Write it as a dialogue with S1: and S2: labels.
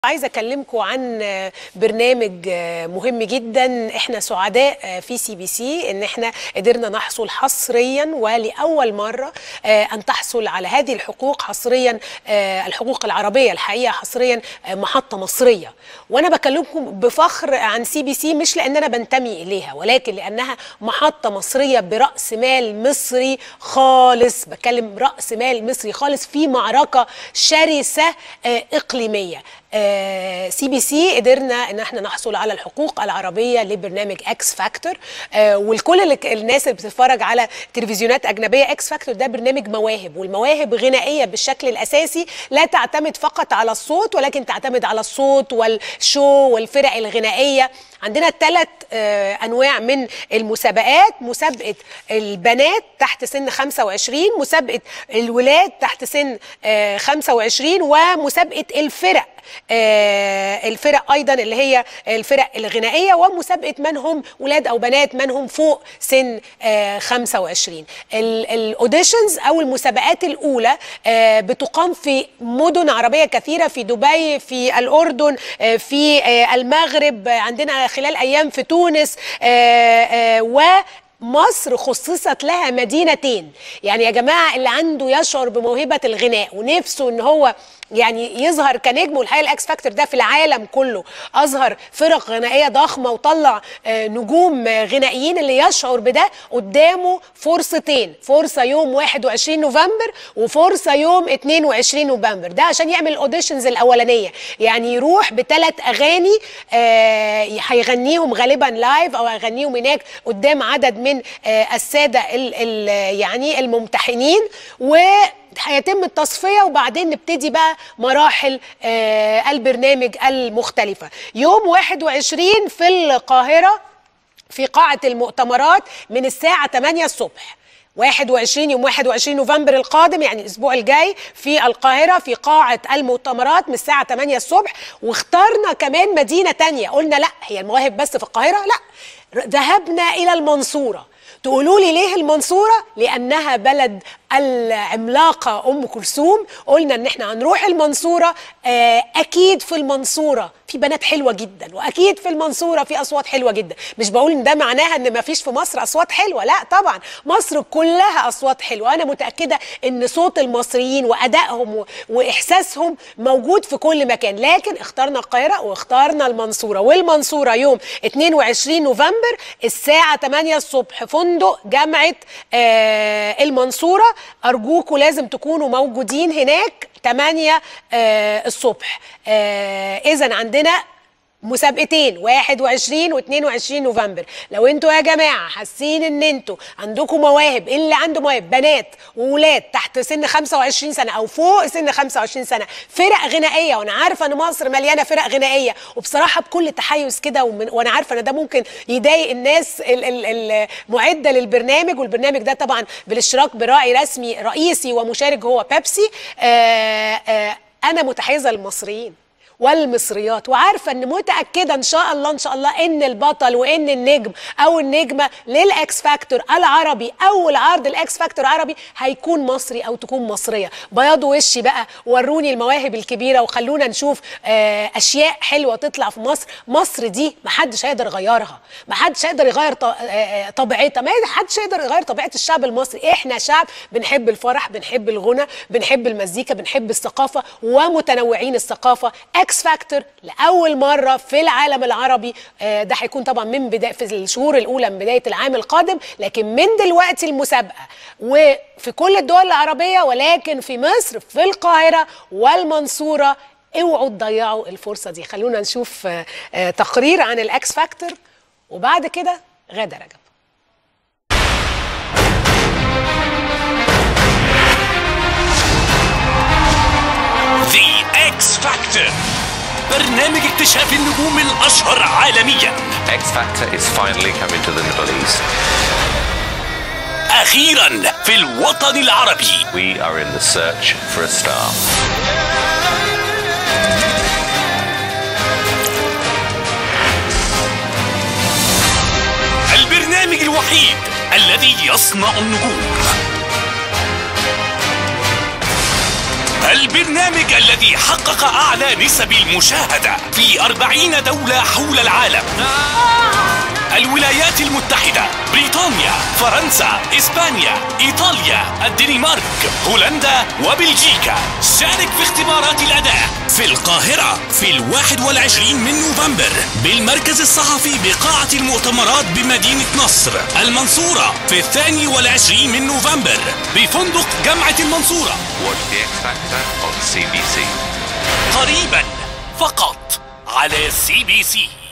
S1: عايزه اكلمكم عن برنامج مهم جدا احنا سعداء في سي بي سي ان احنا قدرنا نحصل حصريا ولاول مره ان تحصل على هذه الحقوق حصريا الحقوق العربيه الحقيقه حصريا محطه مصريه وانا بكلمكم بفخر عن سي بي سي مش لان انا بنتمي اليها ولكن لانها محطه مصريه براس مال مصري خالص بتكلم راس مال مصري خالص في معركه شرسه اقليميه سي بي سي قدرنا ان احنا نحصل على الحقوق العربيه لبرنامج اكس فاكتور والكل الناس اللي بتتفرج على تلفزيونات اجنبيه اكس فاكتور ده برنامج مواهب والمواهب غنائيه بالشكل الاساسي لا تعتمد فقط على الصوت ولكن تعتمد على الصوت والشو والفرق الغنائيه عندنا ثلاث انواع من المسابقات مسابقه البنات تحت سن 25 مسابقه الولاد تحت سن 25 ومسابقه الفرق الفرق ايضا اللي هي الفرق الغنائيه ومسابقه من هم ولاد او بنات من هم فوق سن 25 الاوديشنز او المسابقات الاولى بتقام في مدن عربيه كثيره في دبي في الاردن في المغرب عندنا خلال ايام في تونس و مصر خصصت لها مدينتين يعني يا جماعه اللي عنده يشعر بموهبه الغناء ونفسه ان هو يعني يظهر كنجم والحقيقه الاكس فاكتور ده في العالم كله اظهر فرق غنائيه ضخمه وطلع نجوم غنائيين اللي يشعر بده قدامه فرصتين فرصه يوم 21 نوفمبر وفرصه يوم 22 نوفمبر ده عشان يعمل الاوديشنز الاولانيه يعني يروح بثلاث اغاني هيغنيهم غالبا لايف او هيغنيهم هناك قدام عدد من الساده ال ال يعني الممتحنين و هيتم التصفية وبعدين نبتدي بقى مراحل آه البرنامج المختلفة يوم 21 في القاهرة في قاعة المؤتمرات من الساعة 8 الصبح 21 يوم 21 نوفمبر القادم يعني الاسبوع الجاي في القاهره في قاعه المؤتمرات من الساعه 8 الصبح واخترنا كمان مدينه تانية قلنا لا هي المواهب بس في القاهره لا ذهبنا الى المنصوره تقولوا لي ليه المنصوره لانها بلد العملاقه ام كلثوم قلنا ان احنا هنروح المنصوره اكيد في المنصوره في بنات حلوه جدا واكيد في المنصوره في اصوات حلوه جدا مش بقول ان ده معناها ان ما فيش في مصر اصوات حلوه لا طبعا مصر كلها اصوات حلوه انا متاكده ان صوت المصريين وادائهم واحساسهم موجود في كل مكان لكن اخترنا القاهره واخترنا المنصوره والمنصوره يوم 22 نوفمبر الساعه 8 الصبح فندق جامعه المنصوره ارجوكوا لازم تكونوا موجودين هناك 8 آه الصبح آه اذا عندنا مسابقتين 21 و22 نوفمبر لو انتوا يا جماعه حاسين ان انتوا عندكم مواهب اللي عنده مواهب بنات وولاد تحت سن 25 سنه او فوق سن 25 سنه فرق غنائيه وانا عارفه ان مصر مليانه فرق غنائيه وبصراحه بكل تحيز كده وانا عارفه ان ده ممكن يضايق الناس المعده للبرنامج والبرنامج ده طبعا بالاشتراك براعي رسمي رئيسي ومشارك هو بيبسي آآ آآ انا متحيزه للمصريين والمصريات وعارفه ان متاكده ان شاء الله ان شاء الله ان البطل وان النجم او النجمه للاكس فاكتور العربي اول عرض الاكس فاكتور عربي هيكون مصري او تكون مصريه بياضوا وشي بقى وروني المواهب الكبيره وخلونا نشوف آه اشياء حلوه تطلع في مصر مصر دي محدش هيقدر يغيرها محدش هيقدر يغير طبيعتها ما حدش هيقدر يغير طبيعه الشعب المصري احنا شعب بنحب الفرح بنحب الغنى بنحب المزيكا بنحب الثقافه ومتنوعين الثقافه اكس فاكتور لاول مره في العالم العربي آه ده هيكون طبعا من بدايه في الشهور الاولى من بدايه العام القادم لكن من دلوقتي المسابقه وفي كل الدول العربيه ولكن في مصر في القاهره والمنصوره اوعوا تضيعوا الفرصه دي خلونا نشوف آه آه تقرير عن الاكس فاكتور وبعد كده غاده رجب
S2: The X Factor برنامج اكتشاف النجوم الأشهر عالميا
S3: X Factor is finally coming to the Middle East.
S2: أخيرا في الوطن العربي
S3: We are in the search for a star.
S2: البرنامج الوحيد الذي يصنع النجوم البرنامج الذي حقق أعلى نسب المشاهدة في أربعين دولة حول العالم الولايات المتحدة بريطانيا فرنسا إسبانيا إيطاليا الدنمارك هولندا وبلجيكا شارك في اختبارات الأداء في القاهرة في الواحد والعشرين من نوفمبر بالمركز الصحفي بقاعة المؤتمرات بمدينة نصر المنصورة في الثاني والعشرين من نوفمبر بفندق جامعة المنصورة
S3: Watch the X Factor on CBC.
S2: قريبا فقط على سي بي سي